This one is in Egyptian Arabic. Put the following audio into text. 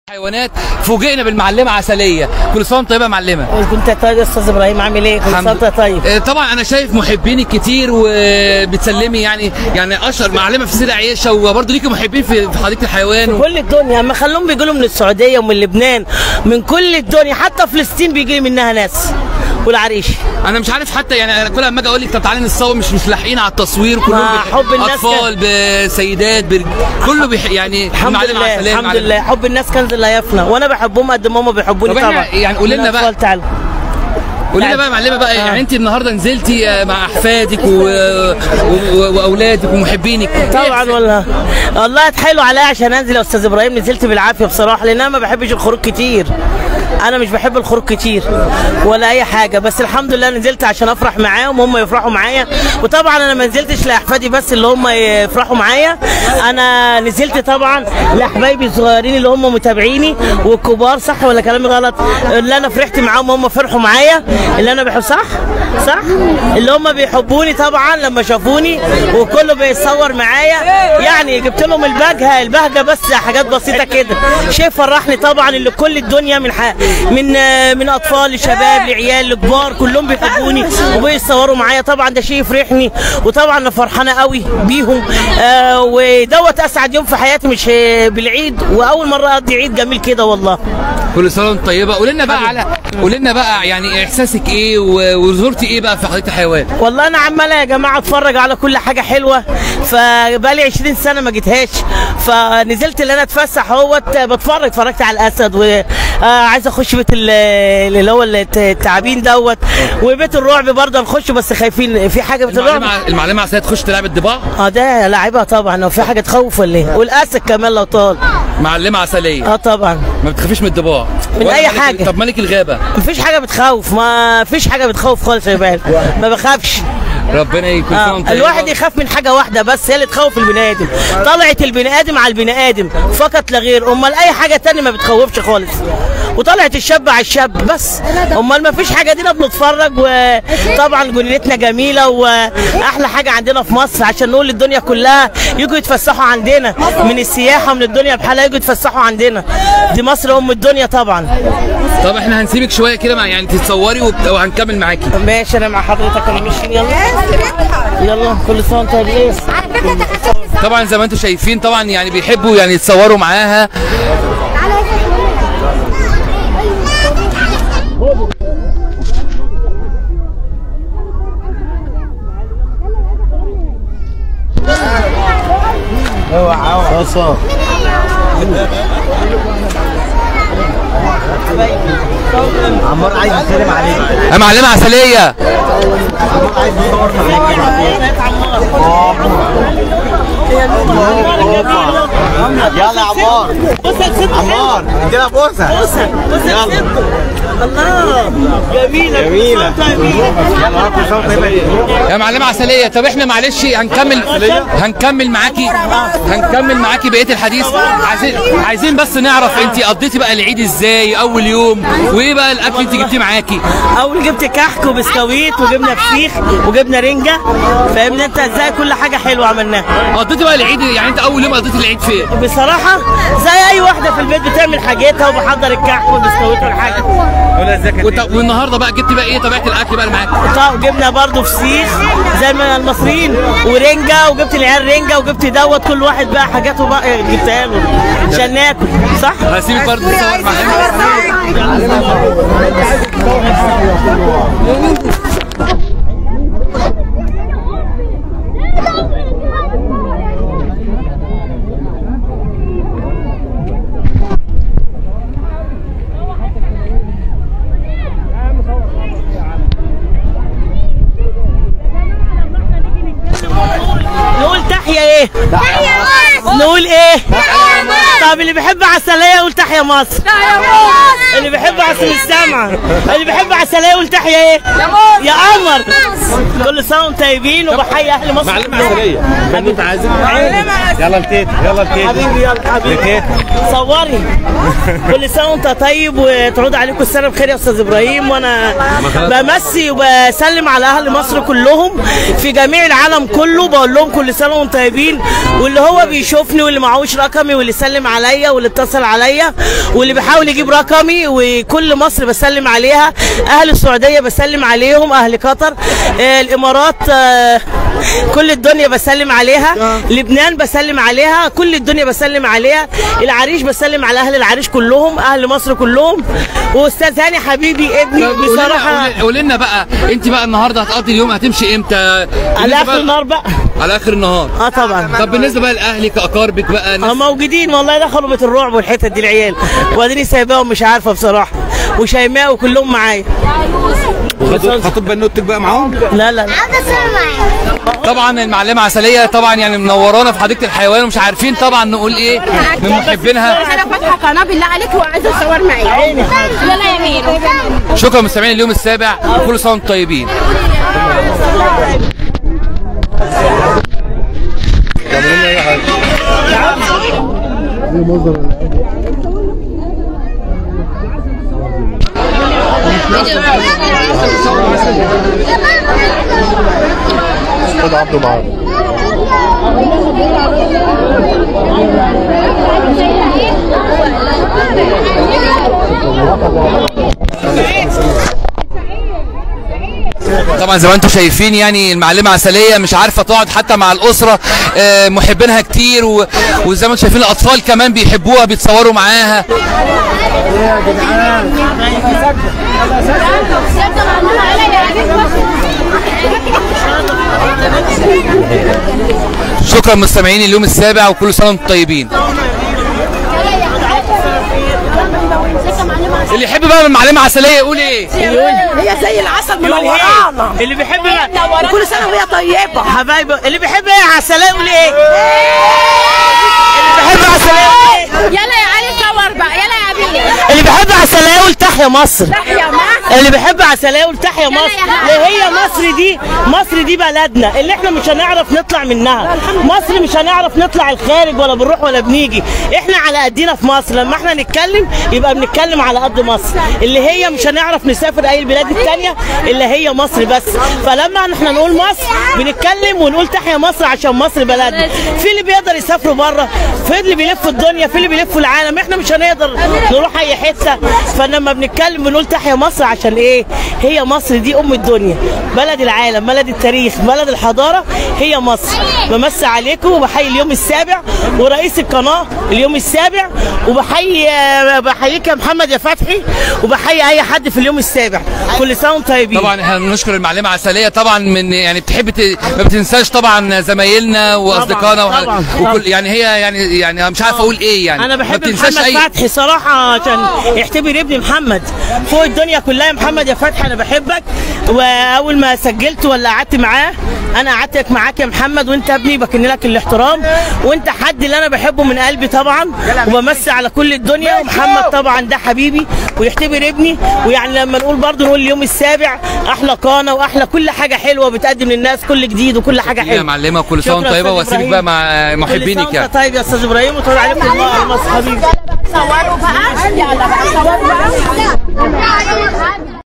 حيوانات فوجئنا بالمعلمه عسليه كل سنه وانت طيبه يا معلمه كنت طيب يا استاذ ابراهيم عامل ايه؟ كل سنه وانت طيب آه، طبعا انا شايف محبينك كتير وبتسلمي يعني يعني اشهر معلمه في سيدة عيشه وبرضه ليكي محبين في في حديقه الحيوان و... كل الدنيا اما خلوهم بيجوا من السعوديه ومن لبنان من كل الدنيا حتى فلسطين بيجي منها ناس والعريش انا مش عارف حتى يعني أنا كل ما اجي اقول لك طب تعالي نتصور مش مش لاحقين على التصوير كلهم ما بيح- حب الناس اطفال بسيدات برج... كله بيح... يعني الحمد المعلمة لله عسلية، الحمد المعلمة- لله حب الناس كنز لا يفنى وانا بحبهم قد ما هم بيحبوني طب احنا طبعا يعني قولي لنا بقى- الأطفال تعالوا قولي لنا بقى يا معلمه بقى يعني انت النهارده نزلتي آه، مع احفادك و... و... واولادك ومحبينك طبعا والله والله اتحايلوا عليا عشان انزل يا استاذ ابراهيم نزلت بالعافيه بصراحه لان انا ما بحبش الخروج كتير انا مش بحب الخروج كتير ولا اي حاجه بس الحمد لله نزلت عشان افرح معاهم هم يفرحوا معايا وطبعا انا ما نزلتش لاحفادي بس اللي هم يفرحوا معايا انا نزلت طبعا لاحبايبي الصغيرين اللي هم متابعيني والكبار صح ولا كلامي غلط اللي انا فرحت معاهم هم فرحوا معايا اللي انا بحب صح صح اللي هم بيحبوني طبعا لما شافوني وكله بيتصور معايا يعني جبت لهم البهجه البهجه بس حاجات بسيطه كده شيء فرحني طبعا اللي كل الدنيا من ح... من آه، من اطفال لشباب لعيال لكبار كلهم بيحبوني وبيتصوروا معايا طبعا ده شيء يفرحني وطبعا انا فرحانه قوي بيهم آه ودوت اسعد يوم في حياتي مش آه، بالعيد واول مره اقضي عيد جميل كده والله كل سنه وانت طيبه قولي لنا بقى على قولي لنا بقى يعني احساسك ايه و- وزرتي ايه بقى في حديقه الحيوان والله انا عماله يا جماعه اتفرج على كل حاجه حلوه فبقالي 20 سنه ما جيتهاش فنزلت اللي انا اتفسح اهوت بتفرج اتفرجت على الاسد وعايز اخش بيت ال- اللي هو الت- التعابين دوت وبيت الرعب برضه نخش بس خايفين في حاجه بيت الرعب المعلمه المعلمه عسلية تخش تلعب الضباع اه ده لاعبها طبعا لو في حاجه تخوف ولا ايه والاسد كمان لو طال معلمه عسليه اه طبعا ما بتخافيش من الضباع من ولا أي ملك- حاجة. طب ملك الغابه مفيش حاجه بتخوف ما فيش حاجه بتخوف خالص يا بال ما بخافش ربنا يكون آه. الواحد يخاف من حاجه واحده بس هي اللي تخوف البني ادم طلعت البني ادم على البني ادم فقط لا غير امال اي حاجه تانية ما بتخوفش خالص وطلعت الشاب على الشاب بس امال ما فيش حاجه دينا بنتفرج وطبعا جنينتنا جميله واحلى حاجه عندنا في مصر عشان نقول للدنيا كلها يجوا يتفسحوا عندنا من السياحه من الدنيا بحالها يجوا يتفسحوا عندنا دي مصر ام الدنيا طبعا طب احنا هنسيبك شويه كده مع يعني تتصوري وبت- وهنكمل معاكي ماشي انا مع حضرتك انا ماشيين يلا يلا كل سنه وانت طيب طبعا زي ما انتم شايفين طبعا يعني بيحبوا يعني يتصوروا معاها عمار عايز يسلم عليك يا معلمه عسليه عايز يصور يلا يا عمار بص يا ست عمار ادينا بوسه بوسه بوسه يا ست الله جميله جميلة. كل سنة وأنت طيبين. يلا كل سنه وانت طيب يا معلمه عسليه طب احنا معلش هنكمل هنكمل معاكي هنكمل معاكي بقيه الحديث عايزين عايزين بس نعرف انت قضيتي بقى العيد ازاي اول يوم وايه بقى الاكل انت جبتيه معاكي اول جبت كحك وبسكويت وجبنا فسيخ وجبنا رنجه فاهمني انت ازاي كل حاجه حلوه عملناها قضيتي بقى العيد يعني انت اول يوم قضيتي العيد فين بصراحه زي اي واحده في البيت بتعمل حاجتها وبحضر الكحك والبسكويت والحاجه وط- والنهارده بقى جبتي بقى ايه طبيعه الاكل بقى اللي معاكي طب جبنا برضو فسيخ زي ما المصريين ورنجه وجبت العيال رنجه وجبت دوت كل واحد بقى حاجاته بقى جبتها له عشان ناكل صح؟ هسيبك برضه تصور معانا نقول تحيا ايه؟ نقول ايه؟ طب اللي بيحب عسلية يقول تحيا مصر اللي بيحب عسل السمع اللي بيحب عسلية يقول تحيا ايه؟ يا قمر كل سنة وانتم طيبين وبحيي اهل مصر معلم كلهم. عسليه كان انت عايز يلا لتيت يلا لتيت حبيبي يلا حبيبي لتيت صوري كل سنه وانت طيب وتعود عليكم السنه بخير يا استاذ ابراهيم وانا بمسي وبسلم على اهل مصر كلهم في جميع العالم كله بقول لهم كل سنه وانتم طيبين واللي هو بيشوفني واللي معهوش رقمي واللي سلم عليا عليا واللي اتصل عليا واللي بيحاول يجيب رقمي وكل مصر بسلم عليها اهل السعوديه بسلم عليهم اهل قطر آه، الامارات آه، كل الدنيا بسلم عليها لبنان بسلم عليها كل الدنيا بسلم عليها العريش بسلم على اهل العريش كلهم اهل مصر كلهم واستاذ هاني حبيبي ابني طب قولي لنا- بصراحه قولي- قولي لنا بقى انت بقى النهارده هتقضي اليوم هتمشي امتى على بالنسبة اخر بقى- النهار بقى على اخر النهار اه طبعا طب بالنسبه بقى لاهلك اقاربك بقى اه ناس موجودين والله دخلوا بيت الرعب والحتت دي العيال واديني سايباهم مش عارفه بصراحه وشيماء وكلهم معايا خطيب بنوتك بقى معاهم لا لا لا طبعا المعلمه عسليه طبعا يعني منورانا في حديقه الحيوان ومش عارفين طبعا نقول ايه من محبينها انا فاتحه قناه بالله عليك وعايزه اتصور معي يلا يا ميرو شكرا مستمعين اليوم السابع وكل سنه وانتم طيبين خد عبده معاك طبعا زي ما انتم شايفين يعني المعلمه عسليه مش عارفه تقعد حتى مع الاسره آه، محبينها كتير و- وزي ما انتم شايفين الاطفال كمان بيحبوها بيتصوروا معاها شكرا مستمعين اليوم السابع وكل سنه وانتم طيبين اللي يحب بقى من المعلمه عسليه يقول ايه هي زي العسل منورانا اللي بيحب بقى وكل سنه وهي طيبه حبايبي اللي بيحب ايه عسلية يقول ايه اللي بيحب عسلية يقول ايه يلا يا علي صور بقى يلا يا بيه اللي بيحب عسلية يقول تحيا مصر تحيا مصر اللي بيحب عسلية يقول تحيا مصر اللي هي مصر دي مصر دي بلدنا اللي احنا مش هنعرف نطلع منها مصر مش هنعرف نطلع الخارج ولا بنروح ولا بنيجي احنا على قدنا في مصر لما احنا نتكلم يبقى بنتكلم على قد مصر اللي هي مش هنعرف نسافر اي البلاد التانية اللي هي مصر بس فلما احنا نقول مصر بنتكلم ونقول تحيا مصر عشان مصر بلدنا في اللي بيقدر يسافروا بره في اللي بيلفوا الدنيا في اللي بيلفوا العالم احنا مش هنقدر نروح اي حته فلما بنتكلم بنقول تحيا مصر عشان ايه هي مصر دي ام الدنيا بلد العالم بلد التاريخ بلد الحضاره هي مصر بمسي عليكم وبحيي اليوم السابع ورئيس القناه اليوم السابع وبحيي بحييك يا محمد يا فتحي وبحيي اي حد في اليوم السابع كل سنه وانتم طيبين طبعا احنا بنشكر المعلمه عسليه طبعا من يعني بتحب ت... ما بتنساش طبعا زمايلنا واصدقائنا وح- طبعاً، وكل يعني هي يعني يعني مش عارف اقول ايه يعني انا ما بحب بتنساش محمد اي فتحي صراحه عشان يعتبر ابني محمد فوق الدنيا كلها يا محمد يا فتحي انا بحبك واول ما سجلت ولا قعدت معاه انا قعدت معاك يا محمد وانت ابني بكن لك الاحترام وانت حد اللي انا بحبه من قلبي طبعا وبمسي على كل الدنيا ومحمد طبعا ده حبيبي ويعتبر ابني ويعني لما نقول برضه نقول اليوم السابع احلى قناه واحلى كل حاجه حلوه بتقدم للناس كل جديد وكل حاجه يا حلوه معلمه كل سنه وانت شكراً طيبه أستاذ واسيبك إبراهيم. بقى مع كل محبينك سنة يعني وانت طيب يا استاذ ابراهيم وطول عليكم الله على مصر حبيبي صوروا بقى يلا بقى صوروا بقى